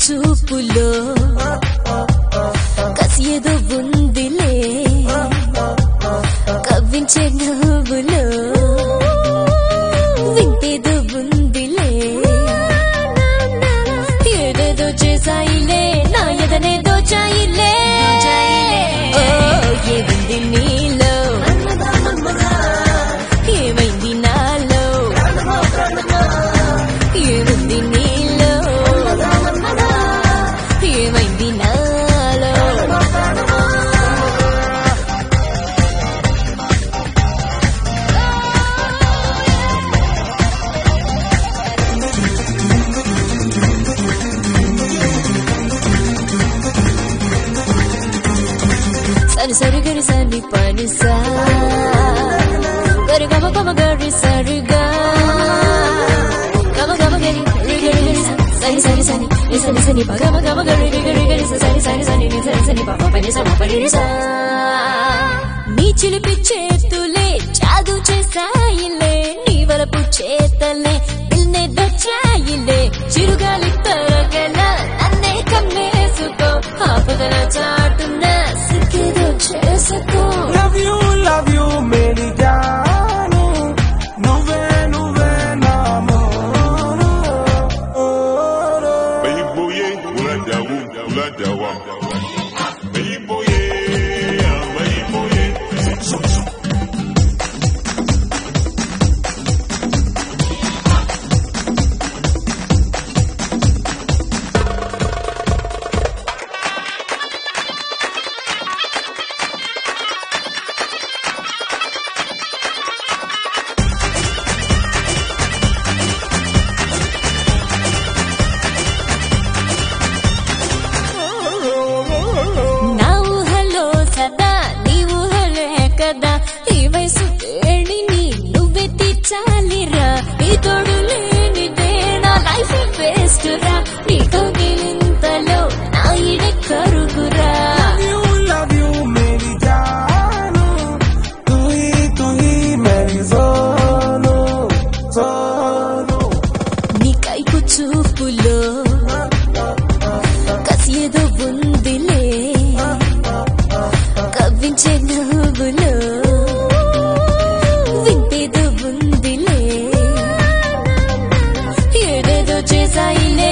చూపులో కసి ఏదో ఉందిలే కవ్వించే నవ్వులో వింతేదో ఉందిలే ఏదేదో చేసాయిలే నా ఎదనే దోచాయిలే ఓ, ఏముంది నీలో ఏమైంది నాలో ఏముంది నీలో ఏమైంది నాలో సరి సరి గరి సని పని సా గరి గమ గమ గరి సరిగా గమ గమ గరి రి గరి గరి స సరి సరి సని రి సని సని ప గమ గమ గరి రి గరి గరి స సరి సరి సని రి సరి సని ప ప పని స ప పని రి సా నీ చిలిపి చేతులే జాదు చేసాయిలే నీ వలపు చేతలే నిన్నే దచ్చాయిలే చిరుగాలి తరగల నన్నే కమ్మేసుకో ఆపదల చాటున సిక్కేదో చేసుకో లవ్ యూ లవ్ యూ మేరీ జాను నువ్వే నువ్వే నా మోను Bayiboye, Uladawu, Uladawa. Bayiboye, Bayiboye. నా ఊహలో సదా నీ ఊహలే కదా ఈ వయసు వేడిని నువ్వే తీర్చాలిరా నీ తోడు లేనిదే నా లైఫ్ వేస్ట్ రా నీతో ఇంతలో నా ఇడ కరుగురా యూ లవ్ యూ మేరీ జాను తూ హీ తూ హీ మేరీ సోను సోను నీ కైపు చూపులో కసి ఏదో ఉందిలే కవ్వించే నవ్వులో వింతేదో ఉందిలే ఏదేదో చేసాయిలే